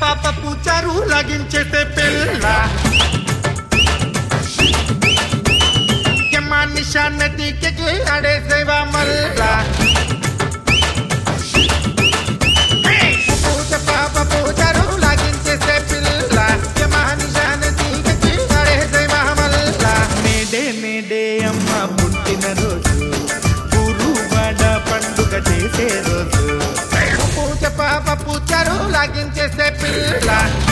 పాప పూచారు లాగించేసే పిల్ల యమా నిశాన తీకెకి ఆడేసేవా మల్లా పూజ పాప పూచారు లాగించేసే పిల్ల యమా నిశాన తీకెకి ఆడేసేవా మల్లా మేడే మేడే అమ్మ పుట్టిన రోజు గురువాడ పండుగ చేసే రోజు పూజ పాప పూచారు లాగించేసే పిల్ల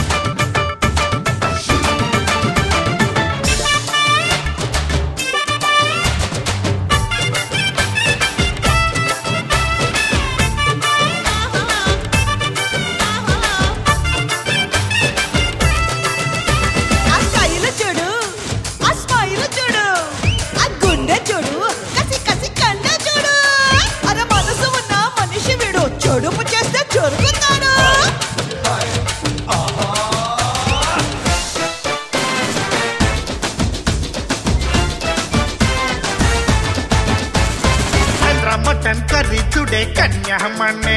ఆ స్టైల్ చూడు ఆ స్మైల్ చూడు ఆ గుండె చూడు కసి కసి కండ చూడు అర మనసు ఉన్న మనిషి వీడు చెడుపు చేస్తే చెరుకుతాడు మటన్ కర్రీ చుడే కన్యామణే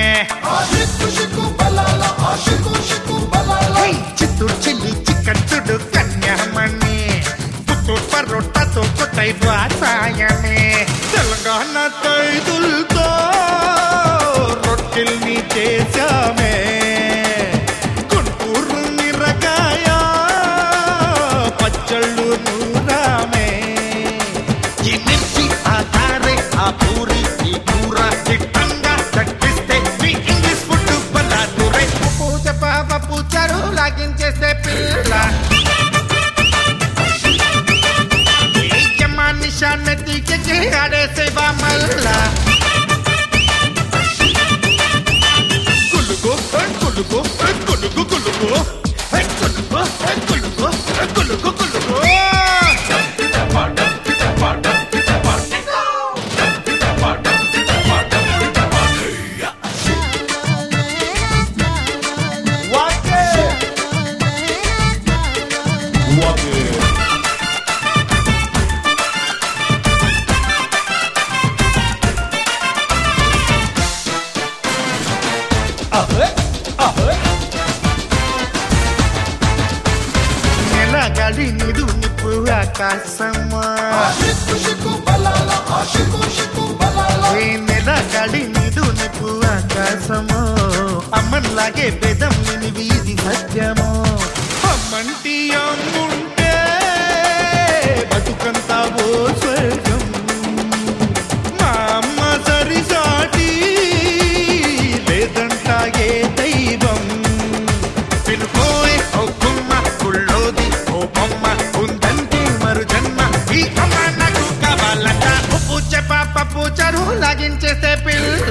చిత్తూరు చిల్లి చికెన్ చుడు కన్యామణి పుత్తూరు పరోటాతో కొట్టై వాసాయమే తెలంగాణ తైదులతో రొట్టెల్ని చేశామే గుంటూరు మిరగాయ పచ్చళ్ళు నూరామే ఈ మిర్చి ఆ కారే ఆ పూరి ఈ కూర చిట్టంగా తగ్గిస్తే మీ ఇంగ్లీష్ ఫుడ్ బలాదురే పూజ పాప పూచారు లాగించేసే పిల్ల యమా నిశాన తీకెకి ఆడేసేవా మల్లా గులుగు గులుగు గులుగు గులుగు గులుగు గులుగు గులుగు గులుగు నెలగాడి నిడు నిప్పు ఆకాశమా ఈ నెలగాడి నిడు నిప్పు ఆకాశము అమ్మన్లాగే పెదం నినివి ఇది సత్యము అమ్మంటి అమ్ముంటే బతుకంతా ఓ స్వర్గం మా అమ్మ సరిసాటి లేదంట ఏ దైవం పిలుపోయ్ ఓ గుమ్మ గుళ్ళోది ఓ బొమ్మ ఉందంటే మరు జన్మ ఈ అమ్మ నాకు కావాలట ఓ పూజ పాప పూజరు లాగించేసే పిల్ల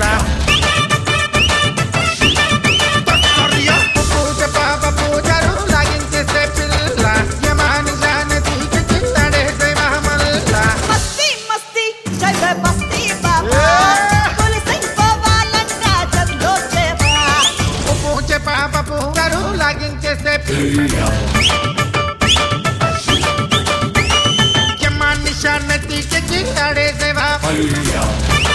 తొత్తరియా. ఓ పూజ పాప పూజరు లాగించేసే పిల్ల యమాని జాన తీకి చిల్లడేసే మహమల్లా మస్తి మస్తి జగ మస్తి బాబా పోలీసై పోవాలంట చదిలో చేవా ఓ పూజ పాప పూజరు లాగించేసే యమా నిశాన తీకి చిల్లడేసేవా